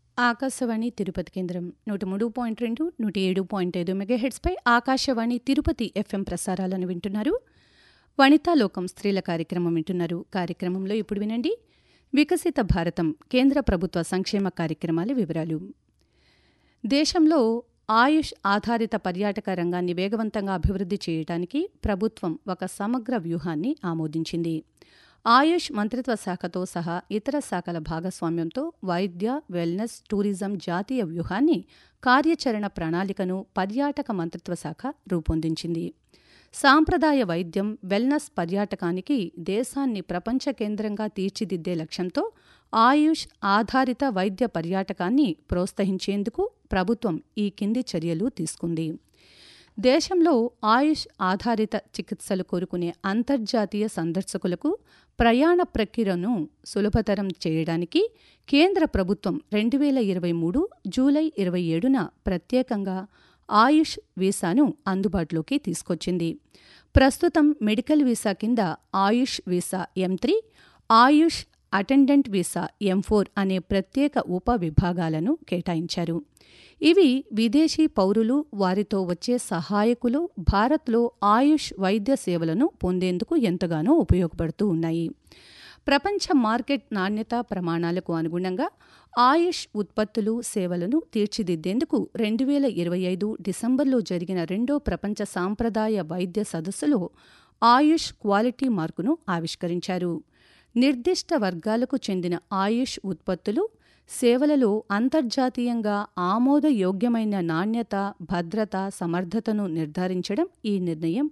ఆకాశవాణి తిరుపతి కేంద్రం నూట మూడు పాయింట్ రెండు నూట ఏడు పాయింట్ ఐదు మెగాహెడ్స్పై ఆకాశవాణి తిరుపతి ఎఫ్ఎం ప్రసారాలను వింటున్నారు వనితాలోకం స్త్రీల కార్యక్రమం వింటున్నారు కార్యక్రమంలో ఇప్పుడు వినండి వికసిత భారతం కేంద్ర ప్రభుత్వ సంక్షేమ కార్యక్రమాల వివరాలు దేశంలో ఆయుష్ ఆధారిత పర్యాటక రంగాన్ని వేగవంతంగా అభివృద్ధి చేయడానికి ప్రభుత్వం ఒక సమగ్ర వ్యూహాన్ని ఆమోదించింది ఆయుష్ మంత్రిత్వ శాఖతో సహా ఇతర శాఖల భాగస్వామ్యంతో వైద్య వెల్నెస్ టూరిజం జాతీయ వ్యూహాన్ని కార్యాచరణ ప్రణాళికను పర్యాటక మంత్రిత్వ శాఖ రూపొందించింది సాంప్రదాయ వైద్యం వెల్నెస్ పర్యాటకానికి దేశాన్ని ప్రపంచ కేంద్రంగా తీర్చిదిద్దే లక్ష్యంతో ఆయుష్ ఆధారిత వైద్య పర్యాటకాన్ని ప్రోత్సహించేందుకు ప్రభుత్వం ఈ కింది చర్యలు తీసుకుంది దేశంలో ఆయుష్ ఆధారిత చికిత్సలు కోరుకునే అంతర్జాతీయ సందర్శకులకు ప్రయాణ ప్రక్రియను సులభతరం చేయడానికి కేంద్ర ప్రభుత్వం రెండు వేల ఇరవై మూడు జూలై ఇరవై ఏడున ప్రత్యేకంగా ఆయుష్ వీసాను అందుబాటులోకి తీసుకొచ్చింది ప్రస్తుతం మెడికల్ వీసా కింద AYUSH visa M three AYUSH attendant visa M four అనే ప్రత్యేక ఉప విభాగాలను కేటాయించారు ఇవి విదేశీ పౌరులు వారితో వచ్చే సహాయకులు భారత్లో ఆయుష్ వైద్య సేవలను పొందేందుకు ఎంతగానో ఉపయోగపడుతూ ఉన్నాయి ప్రపంచ మార్కెట్ నాణ్యత ప్రమాణాలకు అనుగుణంగా ఆయుష్ ఉత్పత్తులు సేవలను తీర్చిదిద్దేందుకు రెండు వేల ఇరవై ఐదు డిసెంబర్లో జరిగిన రెండో ప్రపంచ సాంప్రదాయ వైద్య సదస్సులో ఆయుష్ క్వాలిటీ మార్కును ఆవిష్కరించారు నిర్దిష్ట వర్గాలకు చెందిన ఆయుష్ ఉత్పత్తులు సేవలలో అంతర్జాతీయంగా ఆమోదయోగ్యమైన నాణ్యత భద్రత సమర్థతను నిర్ధారించడం ఈ నిర్ణయం